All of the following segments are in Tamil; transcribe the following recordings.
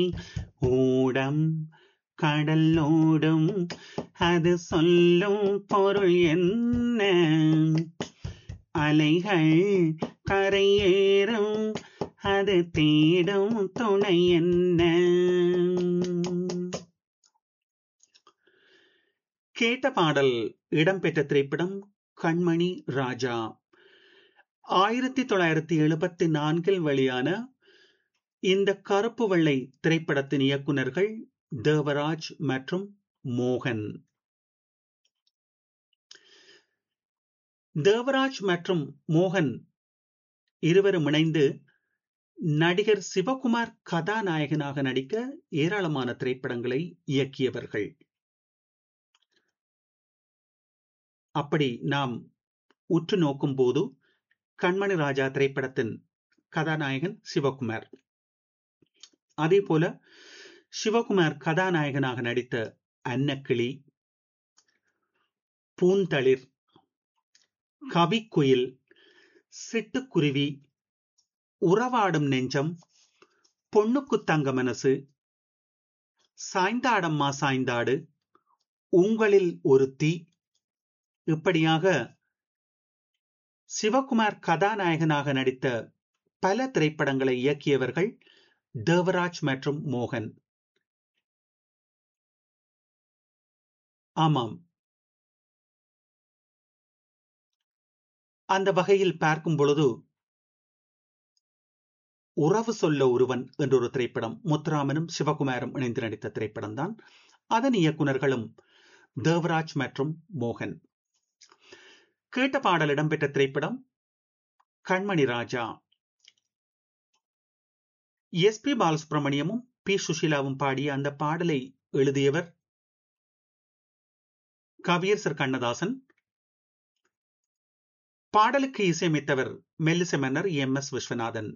ஊடம் கடலோடும் அது சொல்லும் பொருள் என்ன அலைகள் கரையேறும் அது தேடும் துணை என்ன கேட்ட பாடல் இடம்பெற்ற திரைப்படம் கண்மணி ராஜா ஆயிரத்தி தொள்ளாயிரத்தி எழுபத்தி நான்கில் வெளியான இந்த கருப்பு வெள்ளை திரைப்படத்தின் இயக்குநர்கள் தேவராஜ் மற்றும் மோகன் தேவராஜ் மற்றும் மோகன் இருவரும் இணைந்து நடிகர் சிவகுமார் கதாநாயகனாக நடிக்க ஏராளமான திரைப்படங்களை இயக்கியவர்கள் அப்படி நாம் உற்று நோக்கும் போது கண்மணி ராஜா திரைப்படத்தின் கதாநாயகன் சிவகுமார் அதே போல சிவகுமார் கதாநாயகனாக நடித்த அன்னக்கிளி பூந்தளிர் கவிக்குயில் சிட்டுக்குருவி உறவாடும் நெஞ்சம் பொண்ணுக்கு தங்க மனசு சாய்ந்தாடம்மா சாய்ந்தாடு உங்களில் ஒருத்தி இப்படியாக சிவகுமார் கதாநாயகனாக நடித்த பல திரைப்படங்களை இயக்கியவர்கள் தேவராஜ் மற்றும் மோகன் ஆமாம் அந்த வகையில் பார்க்கும் பொழுது உறவு சொல்ல ஒருவன் என்ற ஒரு திரைப்படம் முத்துராமனும் சிவகுமாரும் இணைந்து நடித்த திரைப்படம் தான் அதன் இயக்குநர்களும் தேவராஜ் மற்றும் மோகன் கேட்ட பாடல் இடம்பெற்ற திரைப்படம் கண்மணி ராஜா எஸ் பி பாலசுப்ரமணியமும் பி சுஷீலாவும் பாடிய அந்த பாடலை எழுதியவர் கவியரசர் கண்ணதாசன் பாடலுக்கு இசையமைத்தவர் மெல்லிசை மன்னர் எம் எஸ் விஸ்வநாதன்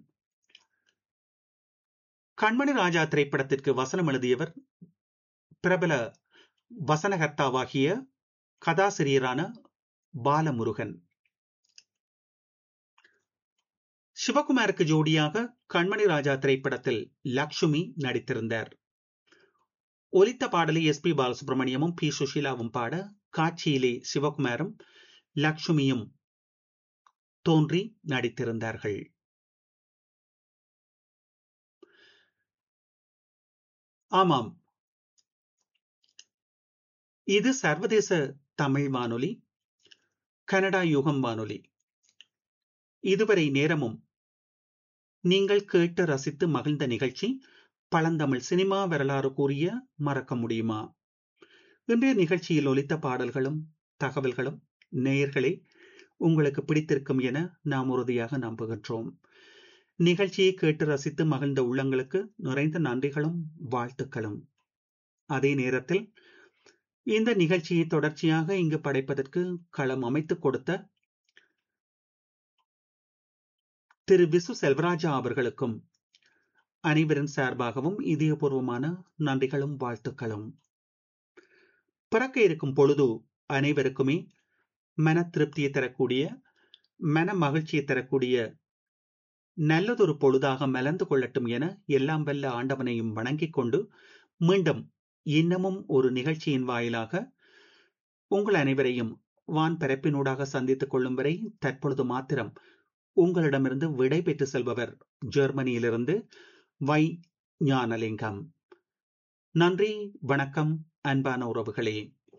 கண்மணி ராஜா திரைப்படத்திற்கு வசனம் எழுதியவர் பிரபல வசனகர்த்தாவாகிய கதாசிரியரான பாலமுருகன் சிவகுமாருக்கு ஜோடியாக கண்மணி ராஜா திரைப்படத்தில் லக்ஷ்மி நடித்திருந்தார் ஒலித்த பாடலை எஸ் பி பாலசுப்ரமணியமும் பி சுஷீலாவும் பாட காட்சியிலே சிவகுமாரும் லக்ஷ்மியும் தோன்றி நடித்திருந்தார்கள் ஆமாம் இது சர்வதேச தமிழ் வானொலி கனடா யுகம் வானொலி இதுவரை நேரமும் நீங்கள் கேட்டு ரசித்து மகிழ்ந்த நிகழ்ச்சி பழந்தமிழ் சினிமா வரலாறு கூறிய மறக்க முடியுமா இன்றைய நிகழ்ச்சியில் ஒலித்த பாடல்களும் தகவல்களும் நேயர்களே உங்களுக்கு பிடித்திருக்கும் என நாம் உறுதியாக நம்புகின்றோம் நிகழ்ச்சியை கேட்டு ரசித்து மகிழ்ந்த உள்ளங்களுக்கு நிறைந்த நன்றிகளும் வாழ்த்துக்களும் அதே நேரத்தில் இந்த நிகழ்ச்சியை தொடர்ச்சியாக இங்கு படைப்பதற்கு களம் அமைத்துக் கொடுத்த திரு விசு செல்வராஜா அவர்களுக்கும் அனைவரின் சார்பாகவும் இதயபூர்வமான நன்றிகளும் வாழ்த்துக்களும் பிறக்க இருக்கும் பொழுது அனைவருக்குமே மன திருப்தியை தரக்கூடிய மன மகிழ்ச்சியை தரக்கூடிய நல்லதொரு பொழுதாக மலர்ந்து கொள்ளட்டும் என எல்லாம் வல்ல ஆண்டவனையும் வணங்கிக் கொண்டு மீண்டும் இன்னமும் ஒரு நிகழ்ச்சியின் வாயிலாக உங்கள் அனைவரையும் வான் பரப்பினூடாக சந்தித்துக் கொள்ளும் வரை தற்பொழுது மாத்திரம் உங்களிடமிருந்து விடை பெற்று செல்பவர் ஜெர்மனியிலிருந்து வை ஞானலிங்கம் நன்றி வணக்கம் அன்பான உறவுகளே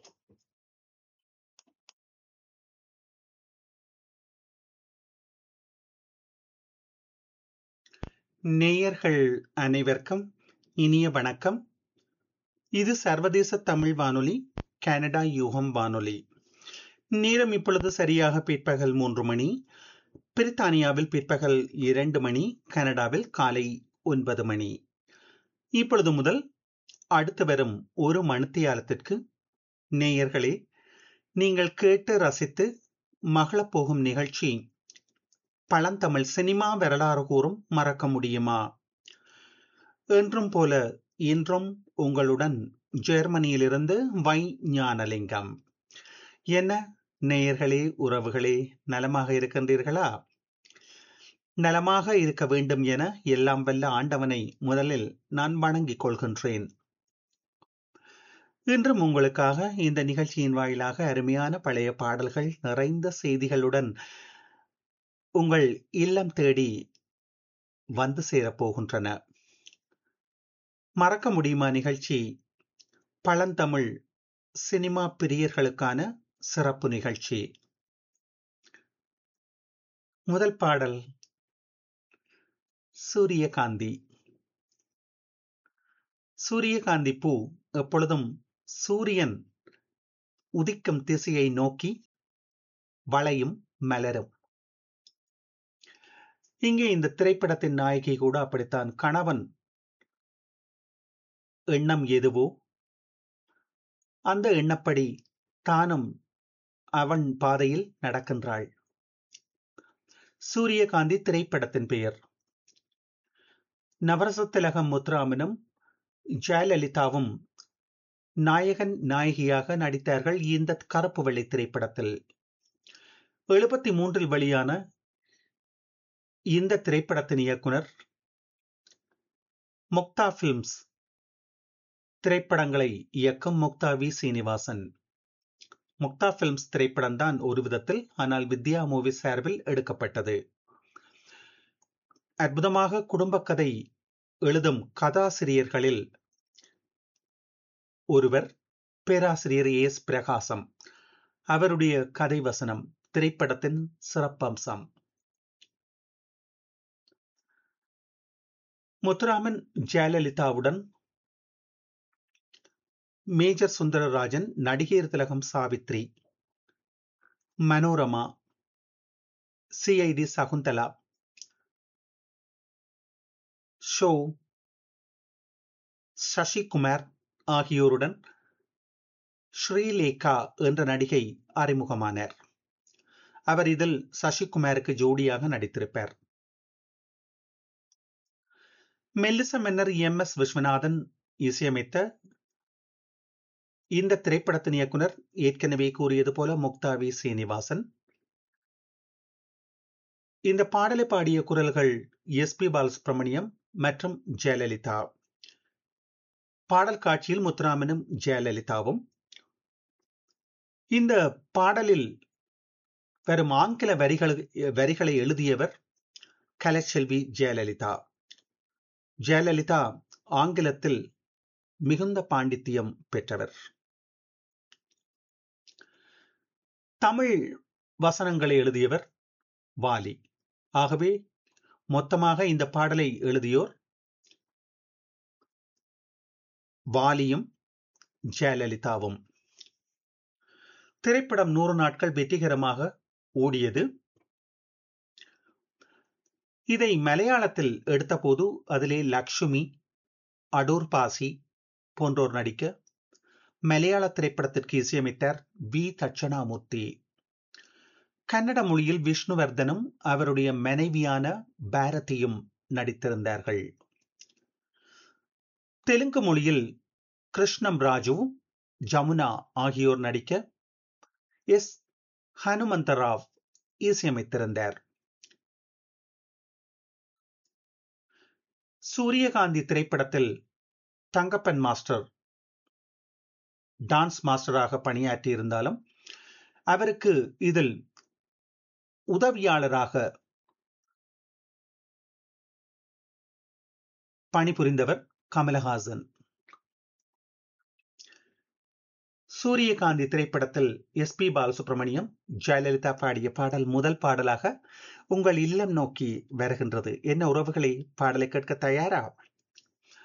நேயர்கள் அனைவருக்கும் இனிய வணக்கம் இது சர்வதேச தமிழ் வானொலி கனடா யூகம் வானொலி நேரம் இப்பொழுது சரியாக பிற்பகல் மூன்று மணி பிரித்தானியாவில் பிற்பகல் இரண்டு மணி கனடாவில் காலை ஒன்பது மணி இப்பொழுது முதல் அடுத்து வரும் ஒரு மணித்தியாலத்திற்கு நேயர்களே நீங்கள் கேட்டு ரசித்து மகளப் போகும் நிகழ்ச்சி பழந்தமிழ் சினிமா வரலாறு கூறும் மறக்க முடியுமா என்றும் போல இன்றும் உங்களுடன் ஜெர்மனியிலிருந்து வை ஞானலிங்கம் என்ன நேயர்களே உறவுகளே நலமாக இருக்கின்றீர்களா நலமாக இருக்க வேண்டும் என எல்லாம் வல்ல ஆண்டவனை முதலில் நான் வணங்கிக் கொள்கின்றேன் இன்றும் உங்களுக்காக இந்த நிகழ்ச்சியின் வாயிலாக அருமையான பழைய பாடல்கள் நிறைந்த செய்திகளுடன் உங்கள் இல்லம் தேடி வந்து சேரப்போகின்றன மறக்க முடியுமா நிகழ்ச்சி பழந்தமிழ் சினிமா பிரியர்களுக்கான சிறப்பு நிகழ்ச்சி முதல் பாடல் சூரியகாந்தி சூரியகாந்தி பூ எப்பொழுதும் சூரியன் உதிக்கும் திசையை நோக்கி வளையும் மலரும் இங்கே இந்த திரைப்படத்தின் நாயகி கூட அப்படித்தான் கணவன் எண்ணம் எதுவோ அந்த எண்ணப்படி தானும் அவன் பாதையில் நடக்கின்றாள் சூரியகாந்தி திரைப்படத்தின் பெயர் நவரசத்திலகம் முத்துராமனும் ஜெயலலிதாவும் நாயகன் நாயகியாக நடித்தார்கள் இந்த கருப்பு வெள்ளை திரைப்படத்தில் எழுபத்தி மூன்றில் வெளியான இந்த திரைப்படத்தின் இயக்குனர் முக்தா பிலிம்ஸ் திரைப்படங்களை இயக்கும் முக்தா வி சீனிவாசன் முக்தா பிலிம்ஸ் திரைப்படம் தான் ஒரு விதத்தில் ஆனால் வித்யா மூவி சார்பில் எடுக்கப்பட்டது அற்புதமாக குடும்ப கதை எழுதும் கதாசிரியர்களில் ஒருவர் பேராசிரியர் எஸ் பிரகாசம் அவருடைய கதை வசனம் திரைப்படத்தின் சிறப்பம்சம் முத்துராமன் ஜெயலலிதாவுடன் மேஜர் சுந்தரராஜன் நடிகர் திலகம் சாவித்ரி மனோரமா சிஐடி சகுந்தலா ஷோ சசிகுமார் ஆகியோருடன் ஸ்ரீலேகா என்ற நடிகை அறிமுகமானார் அவர் இதில் சசிகுமாருக்கு ஜோடியாக நடித்திருப்பார் மெல்லிச மன்னர் எம் எஸ் விஸ்வநாதன் இசையமைத்த இந்த திரைப்படத்தின் இயக்குனர் ஏற்கனவே கூறியது போல முக்தாவி சீனிவாசன் இந்த பாடலை பாடிய குரல்கள் எஸ் பி பாலசுப்ரமணியம் மற்றும் ஜெயலலிதா பாடல் காட்சியில் முத்துராமனும் ஜெயலலிதாவும் இந்த பாடலில் வரும் ஆங்கில வரிகள் வரிகளை எழுதியவர் கலைச்செல்வி ஜெயலலிதா ஜெயலலிதா ஆங்கிலத்தில் மிகுந்த பாண்டித்தியம் பெற்றவர் தமிழ் வசனங்களை எழுதியவர் வாலி ஆகவே மொத்தமாக இந்த பாடலை எழுதியோர் வாலியும் ஜெயலலிதாவும் திரைப்படம் நூறு நாட்கள் வெற்றிகரமாக ஓடியது இதை மலையாளத்தில் எடுத்தபோது அதிலே லக்ஷ்மி அடூர் பாசி போன்றோர் நடிக்க மலையாள திரைப்படத்திற்கு இசையமைத்தார் வி தட்சணாமூர்த்தி கன்னட மொழியில் விஷ்ணுவர்தனும் அவருடைய மனைவியான பாரதியும் நடித்திருந்தார்கள் தெலுங்கு மொழியில் கிருஷ்ணம் ராஜு ஜமுனா ஆகியோர் நடிக்க எஸ் ஹனுமந்தராவ் இசையமைத்திருந்தார் சூரியகாந்தி திரைப்படத்தில் தங்கப்பன் மாஸ்டர் டான்ஸ் மாஸ்டராக பணியாற்றி இருந்தாலும் அவருக்கு இதில் உதவியாளராக பணிபுரிந்தவர் கமலஹாசன் சூரியகாந்தி திரைப்படத்தில் எஸ் பி பாலசுப்ரமணியம் ஜெயலலிதா பாடிய பாடல் முதல் பாடலாக உங்கள் இல்லம் நோக்கி வருகின்றது என்ன உறவுகளை பாடலை கேட்க தயாரா